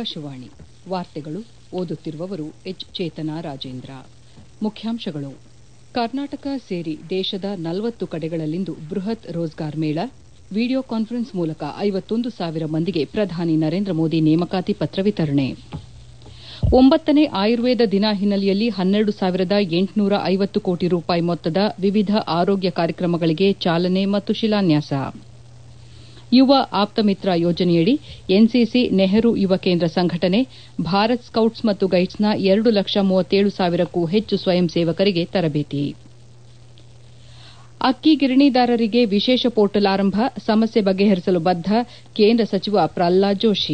ಆಕಾಶವಾಣಿ ವಾರ್ತೆಗಳು ಓದುತ್ತಿರುವವರು ಎಚ್ ಚೇತನಾ ರಾಜೇಂದ್ರ ಮುಖ್ಯಾಂಶಗಳು ಕರ್ನಾಟಕ ಸೇರಿ ದೇಶದ ನಲವತ್ತು ಕಡೆಗಳಲ್ಲಿಂದು ಬೃಹತ್ ರೋಜ್ಗಾರ್ ಮೇಳ ವಿಡಿಯೋ ಕಾನ್ಫರೆನ್ಸ್ ಮೂಲಕ ಐವತ್ತೊಂದು ಸಾವಿರ ಮಂದಿಗೆ ಪ್ರಧಾನಿ ನರೇಂದ್ರ ಮೋದಿ ನೇಮಕಾತಿ ಪತ್ರ ವಿತರಣೆ ಒಂಬತ್ತನೇ ಆಯುರ್ವೇದ ದಿನ ಹಿನ್ನೆಲೆಯಲ್ಲಿ ಹನ್ನೆರಡು ಸಾವಿರದ ಎಂಟುನೂರ ಐವತ್ತು ಕೋಟಿ ರೂಪಾಯಿ ಮೊತ್ತದ ವಿವಿಧ ಆರೋಗ್ಯ ಕಾರ್ಯಕ್ರಮಗಳಿಗೆ ಚಾಲನೆ ಮತ್ತು ಶಿಲಾನ್ಯಾಸ ಯುವ ಆಪ್ತಮಿತ್ರ ಯೋಜನೆಯಡಿ ಎನ್ಸಿಸಿ ನೆಹರು ಯುವ ಕೇಂದ್ರ ಸಂಘಟನೆ ಭಾರತ್ ಸ್ಕೌಟ್ಸ್ ಮತ್ತು ಗೈಡ್ಸ್ನ ಎರಡು ಲಕ್ಷ ಮೂವತ್ತೇಳು ಸಾವಿರಕ್ಕೂ ಹೆಚ್ಚು ಸ್ವಯಂ ಸೇವಕರಿಗೆ ತರಬೇತಿ ಅಕ್ಕಿ ಗಿರಣಿದಾರರಿಗೆ ವಿಶೇಷ ಪೋರ್ಟಲ್ ಆರಂಭ ಸಮಸ್ಯೆ ಬಗೆಹರಿಸಲು ಬದ್ದ ಕೇಂದ್ರ ಸಚಿವ ಪ್ರಹ್ಲಾದ್ ಜೋಶಿ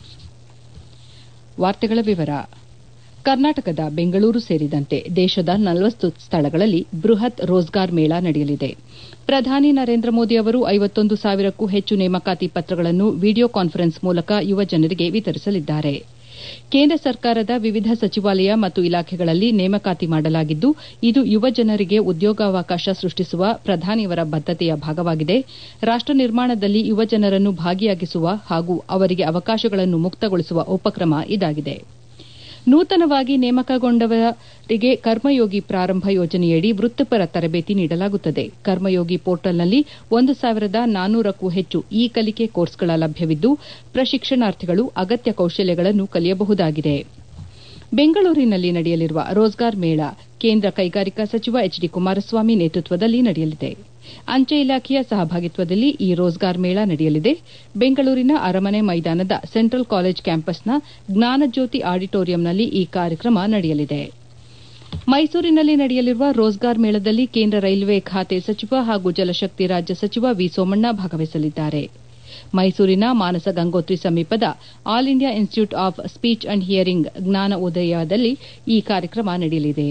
ಕರ್ನಾಟಕದ ಬೆಂಗಳೂರು ಸೇರಿದಂತೆ ದೇಶದ ನಲವತ್ತು ಸ್ಥಳಗಳಲ್ಲಿ ಬೃಹತ್ ರೋಜ್ಗಾರ್ ಮೇಳ ನಡೆಯಲಿದೆ ಪ್ರಧಾನಿ ನರೇಂದ್ರ ಮೋದಿ ಅವರು ಐವತ್ತೊಂದು ಸಾವಿರಕ್ಕೂ ಹೆಚ್ಚು ನೇಮಕಾತಿ ಪತ್ರಗಳನ್ನು ವಿಡಿಯೋ ಕಾನ್ಫರೆನ್ಸ್ ಮೂಲಕ ಯುವಜನರಿಗೆ ವಿತರಿಸಲಿದ್ದಾರೆ ಕೇಂದ್ರ ಸರ್ಕಾರದ ವಿವಿಧ ಸಚಿವಾಲಯ ಮತ್ತು ಇಲಾಖೆಗಳಲ್ಲಿ ನೇಮಕಾತಿ ಮಾಡಲಾಗಿದ್ದು ಇದು ಯುವಜನರಿಗೆ ಉದ್ಯೋಗಾವಕಾಶ ಸೃಷ್ಟಿಸುವ ಪ್ರಧಾನಿಯವರ ಬದ್ದತೆಯ ಭಾಗವಾಗಿದೆ ರಾಷ್ಟ ನಿರ್ಮಾಣದಲ್ಲಿ ಯುವಜನರನ್ನು ಭಾಗಿಯಾಗಿಸುವ ಹಾಗೂ ಅವರಿಗೆ ಅವಕಾಶಗಳನ್ನು ಮುಕ್ತಗೊಳಿಸುವ ಉಪಕ್ರಮ ಇದಾಗಿದೆ ನೂತನವಾಗಿ ನೇಮಕಗೊಂಡವರಿಗೆ ಕರ್ಮಯೋಗಿ ಪ್ರಾರಂಭ ಯೋಜನೆಯಡಿ ವೃತ್ತಿಪರ ತರಬೇತಿ ನೀಡಲಾಗುತ್ತದೆ ಕರ್ಮಯೋಗಿ ಪೋರ್ಟಲ್ನಲ್ಲಿ ಒಂದು ಸಾವಿರದ ನಾನ್ನೂರಕ್ಕೂ ಹೆಚ್ಚು ಇ ಕಲಿಕೆ ಕೋರ್ಸ್ಗಳ ಲಭ್ಯವಿದ್ದು ಪ್ರಶಿಕ್ಷಣಾರ್ಥಿಗಳು ಅಗತ್ಯ ಕೌಶಲ್ಯಗಳನ್ನು ಕಲಿಯಬಹುದಾಗಿದೆ ಬೆಂಗಳೂರಿನಲ್ಲಿ ನಡೆಯಲಿರುವ ರೋಜ್ಗಾರ್ ಮೇಳ ಕೇಂದ್ರ ಕೈಗಾರಿಕಾ ಸಚಿವ ಎಚ್ ಡಿ ಕುಮಾರಸ್ವಾಮಿ ನೇತೃತ್ವದಲ್ಲಿ ನಡೆಯಲಿದೆ ಅಂಚೆ ಇಲಾಖೆಯ ಸಹಭಾಗಿತ್ವದಲ್ಲಿ ಈ ರೋಜ್ಗಾರ್ ಮೇಳ ನಡೆಯಲಿದೆ ಬೆಂಗಳೂರಿನ ಅರಮನೆ ಮೈದಾನದ ಸೆಂಟ್ರಲ್ ಕಾಲೇಜ್ ಕ್ಯಾಂಪಸ್ನ ಜ್ಞಾನಜ್ಯೋತಿ ಆಡಿಟೋರಿಯಂನಲ್ಲಿ ಈ ಕಾರ್ಯಕ್ರಮ ನಡೆಯಲಿದೆ ಮೈಸೂರಿನಲ್ಲಿ ನಡೆಯಲಿರುವ ರೋಜ್ಗಾರ್ ಮೇಳದಲ್ಲಿ ಕೇಂದ್ರ ರೈಲ್ವೆ ಖಾತೆ ಸಚಿವ ಹಾಗೂ ಜಲಶಕ್ತಿ ರಾಜ್ಯ ಸಚಿವ ವಿ ಸೋಮಣ್ಣ ಭಾಗವಹಿಸಲಿದ್ದಾರೆ ಮೈಸೂರಿನ ಮಾನಸ ಗಂಗೋತ್ರಿ ಸಮೀಪದ all India institute of speech and hearing ಜ್ಞಾನ ಉದಯದಲ್ಲಿ ಈ ಕಾರ್ಯಕ್ರಮ ನಡೆಯಲಿದೆ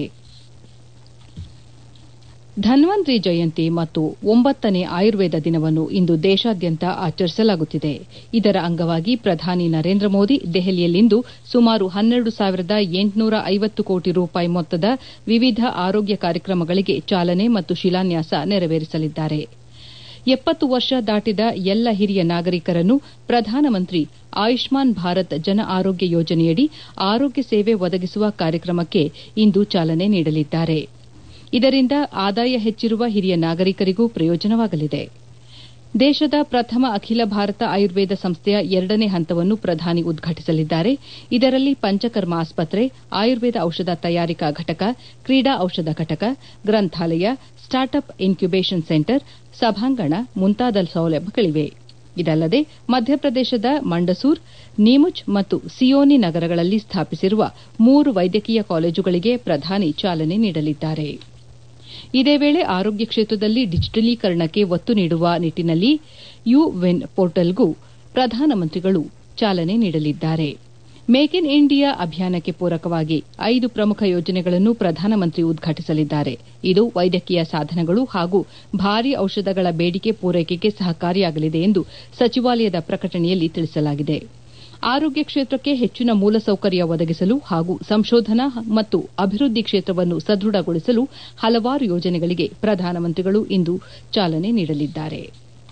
ಧನ್ವಂತ್ರಿ ಜಯಂತಿ ಮತ್ತು ಒಂಬತ್ತನೇ ಆಯುರ್ವೇದ ದಿನವನ್ನು ಇಂದು ದೇಶಾದ್ಯಂತ ಆಚರಿಸಲಾಗುತ್ತಿದೆ ಇದರ ಅಂಗವಾಗಿ ಪ್ರಧಾನಿ ನರೇಂದ್ರ ಮೋದಿ ದೆಹಲಿಯಲ್ಲಿಂದು ಸುಮಾರು ಹನ್ನೆರಡು ಸಾವಿರದ ಎಂಟುನೂರ ಐವತ್ತು ಕೋಟಿ ರೂಪಾಯಿ ಮೊತ್ತದ ವಿವಿಧ ಆರೋಗ್ಯ ಕಾರ್ಯಕ್ರಮಗಳಿಗೆ ಚಾಲನೆ ಮತ್ತು ಶಿಲಾನ್ಯಾಸ ನೆರವೇರಿಸಲಿದ್ದಾರೆ ಎಪ್ಪತ್ತು ವರ್ಷ ದಾಟಿದ ಎಲ್ಲ ಹಿರಿಯ ನಾಗರಿಕರನ್ನು ಪ್ರಧಾನಮಂತ್ರಿ ಆಯುಷ್ಮಾನ್ ಭಾರತ್ ಜನ ಆರೋಗ್ಯ ಯೋಜನೆಯಡಿ ಆರೋಗ್ಯ ಸೇವೆ ಒದಗಿಸುವ ಕಾರ್ಯಕ್ರಮಕ್ಕೆ ಇಂದು ಚಾಲನೆ ನೀಡಲಿದ್ದಾರೆ ಇದರಿಂದ ಆದಾಯ ಹೆಚ್ಚಿರುವ ಹಿರಿಯ ನಾಗರಿಕರಿಗೂ ಪ್ರಯೋಜನವಾಗಲಿದೆ ದೇಶದ ಪ್ರಥಮ ಅಖಿಲ ಭಾರತ ಆಯುರ್ವೇದ ಸಂಸ್ಥೆಯ ಎರಡನೇ ಹಂತವನ್ನು ಪ್ರಧಾನಿ ಉದ್ಘಾಟಿಸಲಿದ್ದಾರೆ ಇದರಲ್ಲಿ ಪಂಚಕರ್ಮ ಆಸ್ಪತ್ರೆ ಆಯುರ್ವೇದ ಔಷಧ ತಯಾರಿಕಾ ಘಟಕ ಕ್ರೀಡಾ ಔಷಧ ಘಟಕ ಗ್ರಂಥಾಲಯ ಸ್ಟಾರ್ಟ್ಅಪ್ ಇನ್ಕ್ಯುಬೇಷನ್ ಸೆಂಟರ್ ಸಭಾಂಗಣ ಮುಂತಾದ ಸೌಲಭ್ಯಗಳಿವೆ ಇದಲ್ಲದೆ ಮಧ್ಯಪ್ರದೇಶದ ಮಂಡಸೂರ್ ನೀಮುಚ್ ಮತ್ತು ಸಿಯೋನಿ ನಗರಗಳಲ್ಲಿ ಸ್ಥಾಪಿಸಿರುವ ಮೂರು ವೈದ್ಯಕೀಯ ಕಾಲೇಜುಗಳಿಗೆ ಪ್ರಧಾನಿ ಚಾಲನೆ ನೀಡಲಿದ್ದಾರೆ ಇದೇ ವೇಳೆ ಆರೋಗ್ಯ ಕ್ಷೇತ್ರದಲ್ಲಿ ಡಿಜಿಟಲೀಕರಣಕ್ಕೆ ಒತ್ತು ನೀಡುವ ನಿಟ್ಟಿನಲ್ಲಿ ಯು ವಿನ್ ಪೋರ್ಟಲ್ಗೂ ಪ್ರಧಾನಮಂತ್ರಿಗಳು ಚಾಲನೆ ನೀಡಲಿದ್ದಾರೆ ಮೇಕ್ ಇನ್ ಇಂಡಿಯಾ ಅಭಿಯಾನಕ್ಕೆ ಪೂರಕವಾಗಿ ಐದು ಪ್ರಮುಖ ಯೋಜನೆಗಳನ್ನು ಪ್ರಧಾನಮಂತ್ರಿ ಉದ್ಘಾಟಿಸಲಿದ್ದಾರೆ ಇದು ವೈದ್ಯಕೀಯ ಸಾಧನಗಳು ಹಾಗೂ ಭಾರಿ ಔಷಧಗಳ ಬೇಡಿಕೆ ಪೂರೈಕೆಗೆ ಸಹಕಾರಿಯಾಗಲಿದೆ ಎಂದು ಸಚಿವಾಲಯದ ಪ್ರಕಟಣೆಯಲ್ಲಿ ತಿಳಿಸಲಾಗಿದೆ ಆರೋಗ್ಯ ಕ್ಷೇತ್ರಕ್ಕೆ ಹೆಚ್ಚಿನ ಮೂಲಸೌಕರ್ಯ ಒದಗಿಸಲು ಹಾಗೂ ಸಂಶೋಧನಾ ಮತ್ತು ಅಭಿವೃದ್ಧಿ ಕ್ಷೇತ್ರವನ್ನು ಸದೃಢಗೊಳಿಸಲು ಹಲವಾರು ಯೋಜನೆಗಳಿಗೆ ಪ್ರಧಾನಮಂತ್ರಿಗಳು ಇಂದು ಚಾಲನೆ ನೀಡಲಿದ್ದಾರೆ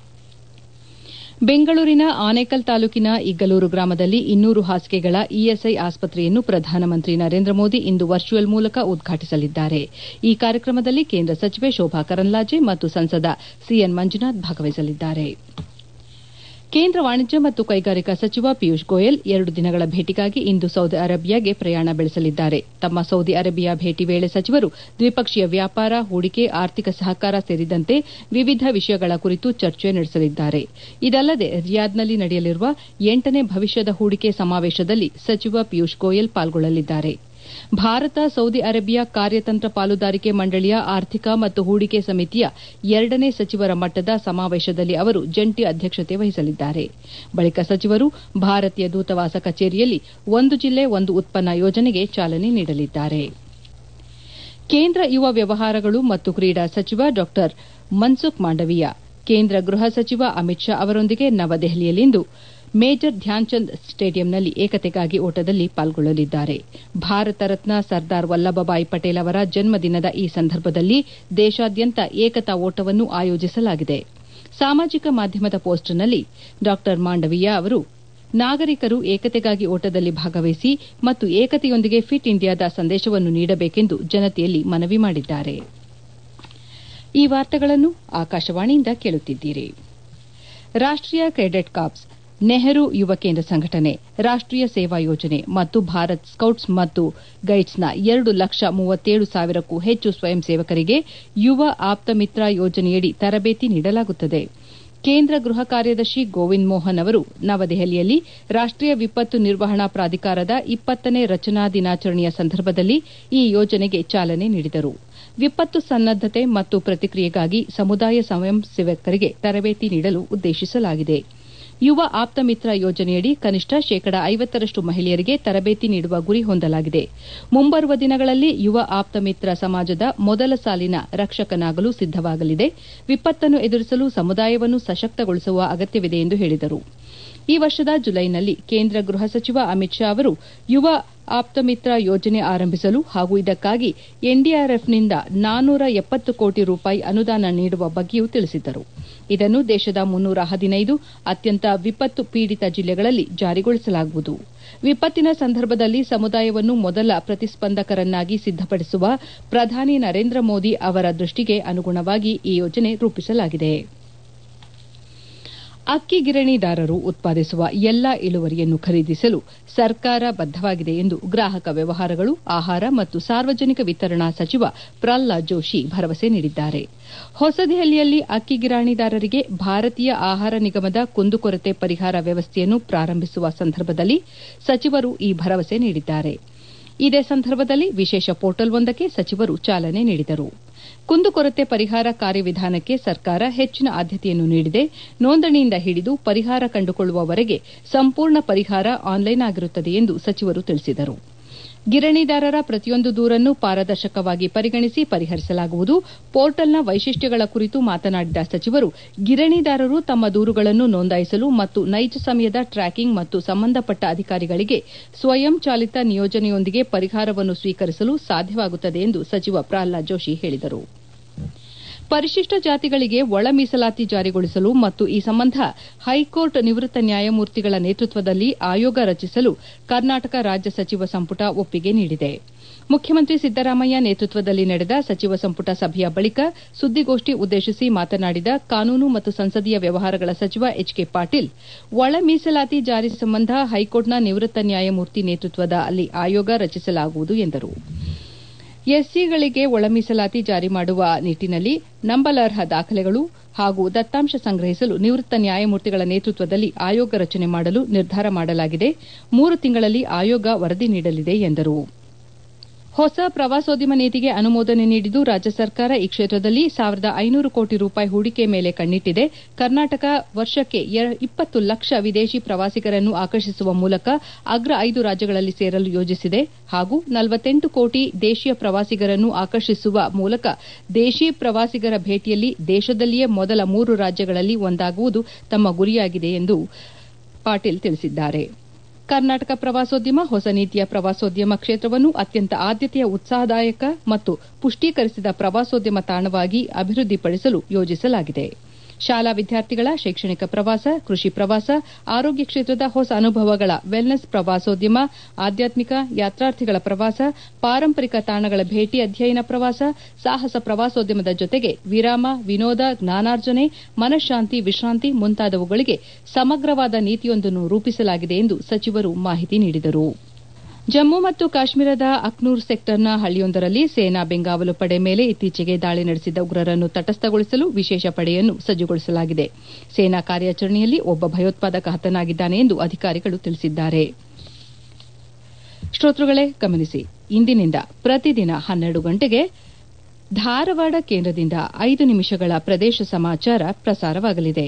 ಬೆಂಗಳೂರಿನ ಆನೇಕಲ್ ತಾಲೂಕಿನ ಇಗ್ಗಲೂರು ಗ್ರಾಮದಲ್ಲಿ ಇನ್ನೂರು ಹಾಸಿಗೆಗಳ ಇಎಸ್ಐ ಆಸ್ಪತ್ರೆಯನ್ನು ಪ್ರಧಾನಮಂತ್ರಿ ನರೇಂದ್ರ ಮೋದಿ ಇಂದು ವರ್ಚುವಲ್ ಮೂಲಕ ಉದ್ಘಾಟಿಸಲಿದ್ದಾರೆ ಈ ಕಾರ್ಯಕ್ರಮದಲ್ಲಿ ಕೇಂದ್ರ ಸಚಿವೆ ಶೋಭಾ ಕರಂದ್ಲಾಜೆ ಮತ್ತು ಸಂಸದ ಸಿಎನ್ ಮಂಜುನಾಥ್ ಭಾಗವಹಿಸಲಿದ್ದಾರೆ ಕೇಂದ್ರ ವಾಣಿಜ್ಯ ಮತ್ತು ಕೈಗಾರಿಕಾ ಸಚಿವ ಪಿಯೂಷ್ ಗೋಯಲ್ ಎರಡು ದಿನಗಳ ಭೇಟಿಗಾಗಿ ಇಂದು ಸೌದಿ ಅರೇಬಿಯಾಗೆ ಪ್ರಯಾಣ ಬೆಳೆಸಲಿದ್ದಾರೆ ತಮ್ಮ ಸೌದಿ ಅರೇಬಿಯಾ ಭೇಟಿ ವೇಳೆ ಸಚಿವರು ದ್ವಿಪಕ್ಷೀಯ ವ್ಯಾಪಾರ ಹೂಡಿಕೆ ಆರ್ಥಿಕ ಸಹಕಾರ ಸೇರಿದಂತೆ ವಿವಿಧ ವಿಷಯಗಳ ಕುರಿತು ಚರ್ಚೆ ನಡೆಸಲಿದ್ದಾರೆ ಇದಲ್ಲದೆ ರಿಯಾದ್ನಲ್ಲಿ ನಡೆಯಲಿರುವ ಎಂಟನೇ ಭವಿಷ್ಯದ ಹೂಡಿಕೆ ಸಮಾವೇಶದಲ್ಲಿ ಸಚಿವ ಪಿಯೂಷ್ ಗೋಯಲ್ ಪಾಲ್ಗೊಳ್ಳಲಿದ್ದಾರೆ ಭಾರತ ಸೌದಿ ಅರೇಬಿಯಾ ಕಾರ್ಯತಂತ್ರ ಪಾಲುದಾರಿಕೆ ಮಂಡಳಿಯ ಆರ್ಥಿಕ ಮತ್ತು ಹೂಡಿಕೆ ಸಮಿತಿಯ ಎರಡನೇ ಸಚಿವರ ಮಟ್ಟದ ಸಮಾವೇಶದಲ್ಲಿ ಅವರು ಜಂಟಿ ಅಧ್ಯಕ್ಷತೆ ವಹಿಸಲಿದ್ದಾರೆ ಬಳಿಕ ಸಚಿವರು ಭಾರತೀಯ ದೂತಾವಾಸ ಕಚೇರಿಯಲ್ಲಿ ಒಂದು ಜಿಲ್ಲೆ ಒಂದು ಉತ್ಪನ್ನ ಯೋಜನೆಗೆ ಚಾಲನೆ ನೀಡಲಿದ್ದಾರೆ ಕೇಂದ್ರ ಯುವ ವ್ಯವಹಾರಗಳು ಮತ್ತು ಕ್ರೀಡಾ ಸಚಿವ ಡಾ ಮನ್ಸುಖ್ ಮಾಂಡವೀಯ ಕೇಂದ್ರ ಗೃಹ ಸಚಿವ ಅಮಿತ್ ಶಾ ಅವರೊಂದಿಗೆ ನವದೆಹಲಿಯಲ್ಲಿಂದು ಮೇಜರ್ ಧ್ಯಾನ್ಚಂದ್ ಸ್ಟೇಡಿಯಂನಲ್ಲಿ ಏಕತೆಗಾಗಿ ಓಟದಲ್ಲಿ ಪಾಲ್ಗೊಳ್ಳಲಿದ್ದಾರೆ ಭಾರತ ರತ್ನ ಸರ್ದಾರ್ ವಲ್ಲಭಭಾಯಿ ಪಟೇಲ್ ಅವರ ಜನ್ಮದಿನದ ಈ ಸಂದರ್ಭದಲ್ಲಿ ದೇಶಾದ್ಯಂತ ಏಕತಾ ಓಟವನ್ನು ಆಯೋಜಿಸಲಾಗಿದೆ ಸಾಮಾಜಿಕ ಮಾಧ್ಯಮದ ಪೋಸ್ಟ್ನಲ್ಲಿ ಡಾ ಮಾಂಡವೀಯ ಅವರು ನಾಗರಿಕರು ಏಕತೆಗಾಗಿ ಓಟದಲ್ಲಿ ಭಾಗವಹಿಸಿ ಮತ್ತು ಏಕತೆಯೊಂದಿಗೆ ಫಿಟ್ ಇಂಡಿಯಾದ ಸಂದೇಶವನ್ನು ನೀಡಬೇಕೆಂದು ಜನತೆಯಲ್ಲಿ ಮನವಿ ಮಾಡಿದ್ದಾರೆ ಈ ವಾರ್ತೆಗಳನ್ನು ಆಕಾಶವಾಣಿಯಿಂದ ಕೇಳುತ್ತಿದ್ದೀರಿ ರಾಷ್ಟೀಯ ಕೆಡೆಟ್ ಕಾರ್ಪ್ಸ್ ನೆಹರು ಯುವ ಕೇಂದ್ರ ಸಂಘಟನೆ ರಾಷ್ಟೀಯ ಸೇವಾ ಯೋಜನೆ ಮತ್ತು ಭಾರತ್ ಸ್ಕೌಟ್ಸ್ ಮತ್ತು ಗೈಡ್ಸ್ನ ಎರಡು ಲಕ್ಷ ಮೂವತ್ತೇಳು ಸಾವಿರಕ್ಕೂ ಹೆಚ್ಚು ಸ್ವಯಂ ಸೇವಕರಿಗೆ ಯುವ ಆಪ್ತ ಮಿತ್ರ ಯೋಜನೆಯಡಿ ತರಬೇತಿ ನೀಡಲಾಗುತ್ತದೆ ಕೇಂದ್ರ ಗೃಹ ಕಾರ್ಯದರ್ಶಿ ಗೋವಿಂದ್ ಮೋಹನ್ ಅವರು ನವದೆಹಲಿಯಲ್ಲಿ ರಾಷ್ಟೀಯ ವಿಪತ್ತು ನಿರ್ವಹಣಾ ಪ್ರಾಧಿಕಾರದ ಇಪ್ಪತ್ತನೇ ರಚನಾ ದಿನಾಚರಣೆಯ ಸಂದರ್ಭದಲ್ಲಿ ಈ ಯೋಜನೆಗೆ ಚಾಲನೆ ನೀಡಿದರು ವಿಪತ್ತು ಸನ್ನದ್ದತೆ ಮತ್ತು ಪ್ರತಿಕ್ರಿಯೆಗಾಗಿ ಸಮುದಾಯ ಸ್ವಯಂ ಸೇವಕರಿಗೆ ತರಬೇತಿ ನೀಡಲು ಉದ್ದೇಶಿಸಲಾಗಿದೆ ಯುವ ಆಪ್ತ ಮಿತ್ರ ಯೋಜನೆಯಡಿ ಕನಿಷ್ಠ ಶೇಕಡ ಐವತ್ತರಷ್ಟು ಮಹಿಳೆಯರಿಗೆ ತರಬೇತಿ ನೀಡುವ ಗುರಿ ಹೊಂದಲಾಗಿದೆ ಮುಂಬರುವ ದಿನಗಳಲ್ಲಿ ಯುವ ಆಪ್ತ ಮಿತ್ರ ಸಮಾಜದ ಮೊದಲ ಸಾಲಿನ ರಕ್ಷಕನಾಗಲು ಸಿದ್ದವಾಗಲಿದೆ ವಿಪತ್ತನ್ನು ಎದುರಿಸಲು ಸಮುದಾಯವನ್ನು ಸಶಕ್ತಗೊಳಿಸುವ ಅಗತ್ಯವಿದೆ ಎಂದು ಹೇಳಿದರು ಈ ವರ್ಷದ ಜುಲೈನಲ್ಲಿ ಕೇಂದ್ರ ಗೃಹ ಸಚಿವ ಅಮಿತ್ ಶಾ ಅವರು ಯುವ ಆಪ್ತ ಮಿತ್ರ ಯೋಜನೆ ಆರಂಭಿಸಲು ಹಾಗೂ ಇದಕ್ಕಾಗಿ ಎನ್ಡಿಆರ್ಎಫ್ನಿಂದ ನಾನ್ನೂರ ಎಪ್ಪತ್ತು ಕೋಟಿ ರೂಪಾಯಿ ಅನುದಾನ ನೀಡುವ ಬಗ್ಗೆಯೂ ತಿಳಿಸಿದ್ದರು ಇದನ್ನು ದೇಶದ ಮುನ್ನೂರ ಹದಿನೈದು ಅತ್ಯಂತ ವಿಪತ್ತು ಪೀಡಿತ ಜಿಲ್ಲೆಗಳಲ್ಲಿ ಜಾರಿಗೊಳಿಸಲಾಗುವುದು ವಿಪತ್ತಿನ ಸಂದರ್ಭದಲ್ಲಿ ಸಮುದಾಯವನ್ನು ಮೊದಲ ಪ್ರತಿಸ್ಪಂದಕರನ್ನಾಗಿ ಸಿದ್ದಪಡಿಸುವ ಪ್ರಧಾನಿ ನರೇಂದ್ರ ಮೋದಿ ಅವರ ದೃಷ್ಟಿಗೆ ಅನುಗುಣವಾಗಿ ಈ ಯೋಜನೆ ರೂಪಿಸಲಾಗಿದೆ ಅಕ್ಕಿ ಗಿರಣಿದಾರರು ಉತ್ಪಾದಿಸುವ ಎಲ್ಲಾ ಇಳುವರಿಯನ್ನು ಖರೀದಿಸಲು ಸರ್ಕಾರ ಬದ್ದವಾಗಿದೆ ಎಂದು ಗ್ರಾಹಕ ವ್ಯವಹಾರಗಳು ಆಹಾರ ಮತ್ತು ಸಾರ್ವಜನಿಕ ವಿತರಣಾ ಸಚಿವ ಪ್ರಹ್ಲಾದ್ ಜೋಶಿ ಭರವಸೆ ನೀಡಿದ್ದಾರೆ ಹೊಸದೆಹಲಿಯಲ್ಲಿ ಅಕ್ಕಿ ಗಿರಾಣಿದಾರರಿಗೆ ಭಾರತೀಯ ಆಹಾರ ನಿಗಮದ ಕುಂದುಕೊರತೆ ಪರಿಹಾರ ವ್ಯವಸ್ಥೆಯನ್ನು ಪ್ರಾರಂಭಿಸುವ ಸಂದರ್ಭದಲ್ಲಿ ಸಚಿವರು ಈ ಭರವಸೆ ನೀಡಿದ್ದಾರೆ ಇದೇ ಸಂದರ್ಭದಲ್ಲಿ ವಿಶೇಷ ಪೋರ್ಟಲ್ ಒಂದಕ್ಕೆ ಸಚಿವರು ಚಾಲನೆ ನೀಡಿದರು ಕುಂದುಕೊರತೆ ಪರಿಹಾರ ಕಾರ್ಯವಿಧಾನಕ್ಕೆ ಸರ್ಕಾರ ಹೆಚ್ಚಿನ ಆದ್ಯತೆಯನ್ನು ನೀಡಿದೆ ನೋಂದಣಿಯಿಂದ ಹಿಡಿದು ಪರಿಹಾರ ಕಂಡುಕೊಳ್ಳುವವರೆಗೆ ಸಂಪೂರ್ಣ ಪರಿಹಾರ ಆನ್ಲೈನ್ ಆಗಿರುತ್ತದೆ ಎಂದು ಸಚಿವರು ತಿಳಿಸಿದರು ಗಿರಣಿದಾರರ ಪ್ರತಿಯೊಂದು ದೂರನ್ನು ಪಾರದರ್ಶಕವಾಗಿ ಪರಿಗಣಿಸಿ ಪರಿಹರಿಸಲಾಗುವುದು ಪೋರ್ಟಲ್ನ ವೈಶಿಷ್ಟ್ಯಗಳ ಕುರಿತು ಮಾತನಾಡಿದ ಸಚಿವರು ಗಿರಣಿದಾರರು ತಮ್ಮ ದೂರುಗಳನ್ನು ನೋಂದಾಯಿಸಲು ಮತ್ತು ನೈಜ ಸಮಯದ ಟ್ರ್ಯಾಕಿಂಗ್ ಮತ್ತು ಸಂಬಂಧಪಟ್ಟ ಅಧಿಕಾರಿಗಳಿಗೆ ಸ್ವಯಂ ಚಾಲಿತ ನಿಯೋಜನೆಯೊಂದಿಗೆ ಪರಿಹಾರವನ್ನು ಸ್ವೀಕರಿಸಲು ಸಾಧ್ಯವಾಗುತ್ತದೆ ಎಂದು ಸಚಿವ ಪ್ರಹ್ಲಾದ್ ಜೋಶಿ ಹೇಳಿದರು ಪರಿಶಿಷ್ಟ ಜಾತಿಗಳಿಗೆ ಒಳ ಮೀಸಲಾತಿ ಜಾರಿಗೊಳಿಸಲು ಮತ್ತು ಈ ಸಂಬಂಧ ಹೈಕೋರ್ಟ್ ನಿವೃತ್ತ ನ್ಯಾಯಮೂರ್ತಿಗಳ ನೇತೃತ್ವದಲ್ಲಿ ಆಯೋಗ ರಚಿಸಲು ಕರ್ನಾಟಕ ರಾಜ್ಯ ಸಚಿವ ಸಂಪುಟ ಒಪ್ಪಿಗೆ ನೀಡಿದೆ ಮುಖ್ಯಮಂತ್ರಿ ಸಿದ್ದರಾಮಯ್ಯ ನೇತೃತ್ವದಲ್ಲಿ ನಡೆದ ಸಚಿವ ಸಂಪುಟ ಸಭೆಯ ಬಳಿಕ ಸುದ್ದಿಗೋಷ್ಠಿ ಉದ್ದೇಶಿಸಿ ಮಾತನಾಡಿದ ಕಾನೂನು ಮತ್ತು ಸಂಸದೀಯ ವ್ಯವಹಾರಗಳ ಸಚಿವ ಎಚ್ ಕೆ ಪಾಟೀಲ್ ಒಳ ಮೀಸಲಾತಿ ಜಾರಿ ಸಂಬಂಧ ಹೈಕೋರ್ಟ್ನ ನಿವೃತ್ತ ನ್ಯಾಯಮೂರ್ತಿ ನೇತೃತ್ವದಲ್ಲಿ ಆಯೋಗ ರಚಿಸಲಾಗುವುದು ಎಂದರು ಎಸ್ಸಿಗಳಿಗೆ ಒಳ ಮೀಸಲಾತಿ ಜಾರಿ ಮಾಡುವ ನಿಟ್ಟಿನಲ್ಲಿ ನಂಬಲರ್ಹ ದಾಖಲೆಗಳು ಹಾಗೂ ದತ್ತಾಂಶ ಸಂಗ್ರಹಿಸಲು ನಿವೃತ್ತ ನ್ಯಾಯಮೂರ್ತಿಗಳ ನೇತೃತ್ವದಲ್ಲಿ ಆಯೋಗ ರಚನೆ ಮಾಡಲು ನಿರ್ಧಾರ ಮಾಡಲಾಗಿದೆ ಮೂರು ತಿಂಗಳಲ್ಲಿ ಆಯೋಗ ವರದಿ ನೀಡಲಿದೆ ಎಂದರು ಹೊಸ ಪ್ರವಾಸೋದ್ಯಮ ನೀತಿಗೆ ಅನುಮೋದನೆ ನೀಡಿದ್ದು ರಾಜ್ಯ ಸರ್ಕಾರ ಈ ಕ್ಷೇತ್ರದಲ್ಲಿ ಸಾವಿರದ ಐನೂರು ಕೋಟಿ ರೂಪಾಯಿ ಹೂಡಿಕೆ ಮೇಲೆ ಕಣ್ಣಿಟ್ಟಿದೆ ಕರ್ನಾಟಕ ವರ್ಷಕ್ಕೆ ಇಪ್ಪತ್ತು ಲಕ್ಷ ವಿದೇಶಿ ಪ್ರವಾಸಿಗರನ್ನು ಆಕರ್ಷಿಸುವ ಮೂಲಕ ಅಗ್ರ ಐದು ರಾಜ್ಯಗಳಲ್ಲಿ ಸೇರಲು ಯೋಜಿಸಿದೆ ಹಾಗೂ ನಲವತ್ತೆಂಟು ಕೋಟಿ ದೇಶೀಯ ಪ್ರವಾಸಿಗರನ್ನು ಆಕರ್ಷಿಸುವ ಮೂಲಕ ದೇಶಿ ಪ್ರವಾಸಿಗರ ಭೇಟಿಯಲ್ಲಿ ದೇಶದಲ್ಲಿಯೇ ಮೊದಲ ಮೂರು ರಾಜ್ಯಗಳಲ್ಲಿ ಒಂದಾಗುವುದು ತಮ್ಮ ಗುರಿಯಾಗಿದೆ ಎಂದು ಪಾಟೀಲ್ ತಿಳಿಸಿದ್ದಾರೆ ಕರ್ನಾಟಕ ಪ್ರವಾಸೋದ್ಯಮ ಹೊಸ ನೀತಿಯ ಪ್ರವಾಸೋದ್ಯಮ ಕ್ಷೇತ್ರವನ್ನು ಅತ್ಯಂತ ಆದ್ಯತೆಯ ಉತ್ಸಾಹದಾಯಕ ಮತ್ತು ಪುಷ್ಟೀಕರಿಸಿದ ಪ್ರವಾಸೋದ್ಯಮ ತಾಣವಾಗಿ ಅಭಿವೃದ್ಧಿಪಡಿಸಲು ಯೋಜಿಸಲಾಗಿದೆ ಶಾಲಾ ವಿದ್ಯಾರ್ಥಿಗಳ ಶೈಕ್ಷಣಿಕ ಪ್ರವಾಸ ಕೃಷಿ ಪ್ರವಾಸ ಆರೋಗ್ಯ ಕ್ಷೇತ್ರದ ಹೊಸ ಅನುಭವಗಳ ವೆಲ್ನೆಸ್ ಪ್ರವಾಸೋದ್ಯಮ ಆಧ್ಯಾತ್ಮಿಕ ಯಾತ್ರಾರ್ಥಿಗಳ ಪ್ರವಾಸ ಪಾರಂಪರಿಕ ತಾಣಗಳ ಭೇಟಿ ಅಧ್ಯಯನ ಪ್ರವಾಸ ಸಾಹಸ ಪ್ರವಾಸೋದ್ಯಮದ ಜೊತೆಗೆ ವಿರಾಮ ವಿನೋದ ಜ್ಞಾನಾರ್ಜನೆ ಮನಃಶಾಂತಿ ವಿಶ್ರಾಂತಿ ಮುಂತಾದವುಗಳಿಗೆ ಸಮಗ್ರವಾದ ನೀತಿಯೊಂದನ್ನು ರೂಪಿಸಲಾಗಿದೆ ಎಂದು ಸಚಿವರು ಮಾಹಿತಿ ನೀಡಿದರು ಜಮ್ಮು ಮತ್ತು ಕಾಶ್ಮೀರದ ಅಖ್ನೂರ್ ಸೆಕ್ಟರ್ನ ಹಳ್ಳಿಯೊಂದರಲ್ಲಿ ಸೇನಾ ಬೆಂಗಾವಲು ಪಡೆ ಮೇಲೆ ಇತ್ತೀಚೆಗೆ ದಾಳಿ ನಡೆಸಿದ ಉಗ್ರರನ್ನು ತಟಸ್ಥಗೊಳಿಸಲು ವಿಶೇಷ ಪಡೆಯನ್ನು ಸಜ್ಜುಗೊಳಿಸಲಾಗಿದೆ ಸೇನಾ ಕಾರ್ಯಾಚರಣೆಯಲ್ಲಿ ಒಬ್ಬ ಭಯೋತ್ಪಾದಕ ಹತನಾಗಿದ್ದಾನೆ ಎಂದು ಅಧಿಕಾರಿಗಳು ತಿಳಿಸಿದ್ದಾರೆ ಶ್ರೋತೃಗಳೇ ಗಮನಿಸಿ ಇಂದಿನಿಂದ ಪ್ರತಿದಿನ ಹನ್ನೆರಡು ಗಂಟೆಗೆ ಧಾರವಾಡ ಕೇಂದ್ರದಿಂದ ಐದು ನಿಮಿಷಗಳ ಪ್ರದೇಶ ಸಮಾಚಾರ ಪ್ರಸಾರವಾಗಲಿದೆ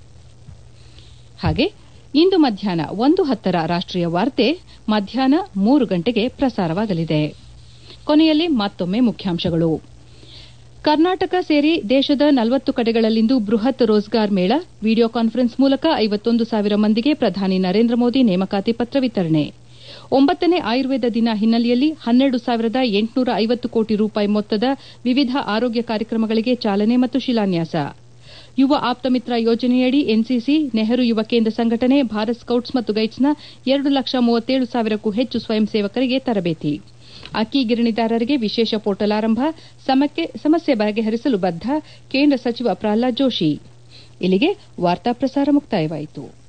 ಹಾಗೆ ಇಂದು ಮಧ್ಯಾಹ್ನ ಒಂದು ಹತ್ತರ ರಾಷ್ಟೀಯ ವಾರ್ತೆ ಮಧ್ಯಾಹ್ನ ಮೂರು ಗಂಟೆಗೆ ಪ್ರಸಾರವಾಗಲಿದೆ ಕೊನೆಯಲ್ಲಿ ಮತ್ತೊಮ್ಮೆ ಮುಖ್ಯಾಂಶಗಳು ಕರ್ನಾಟಕ ಸೇರಿ ದೇಶದ ನಲವತ್ತು ಕಡೆಗಳಲ್ಲಿಂದು ಬೃಹತ್ ರೋಜ್ಗಾರ್ ಮೇಳ ವಿಡಿಯೋ ಕಾನ್ಫರೆನ್ಸ್ ಮೂಲಕ ಐವತ್ತೊಂದು ಸಾವಿರ ಮಂದಿಗೆ ಪ್ರಧಾನಿ ನರೇಂದ್ರ ಮೋದಿ ನೇಮಕಾತಿ ಪತ್ರ ವಿತರಣೆ ಒಂಬತ್ತನೇ ಆಯುರ್ವೇದ ದಿನ ಹಿನ್ನೆಲೆಯಲ್ಲಿ ಹನ್ನೆರಡು ಸಾವಿರದ ಎಂಟುನೂರ ಐವತ್ತು ಕೋಟಿ ರೂಪಾಯಿ ಮೊತ್ತದ ವಿವಿಧ ಆರೋಗ್ಯ ಕಾರ್ಯಕ್ರಮಗಳಿಗೆ ಚಾಲನೆ ಮತ್ತು ಶಿಲಾನ್ಯಾಸ ಯುವ ಆಪ್ತಮಿತ್ರ ಯೋಜನೆಯಡಿ ಎನ್ಸಿಸಿ ನೆಹರು ಯುವ ಕೇಂದ್ರ ಸಂಘಟನೆ ಭಾರತ್ ಸ್ಕೌಟ್ಸ್ ಮತ್ತು ಗೈಡ್ಸ್ನ ಎರಡು ಲಕ್ಷ ಮೂವತ್ತೇಳು ಸಾವಿರಕ್ಕೂ ಹೆಚ್ಚು ಸ್ವಯಂ ಸೇವಕರಿಗೆ ತರಬೇತಿ ಅಕ್ಕಿ ಗಿರಣಿದಾರರಿಗೆ ವಿಶೇಷ ಪೋರ್ಟಲ್ ಆರಂಭ ಸಮಸ್ಯೆ ಬಗೆಹರಿಸಲು ಬದ್ಧ ಕೇಂದ್ರ ಸಚಿವ ಪ್ರಹ್ಲಾದ್ ಜೋಶಿ ಇಲ್ಲಿಗೆ ವಾರ್ತಾ ಪ್ರಸಾರ ಮುಕ್ತಾಯವಾಯಿತು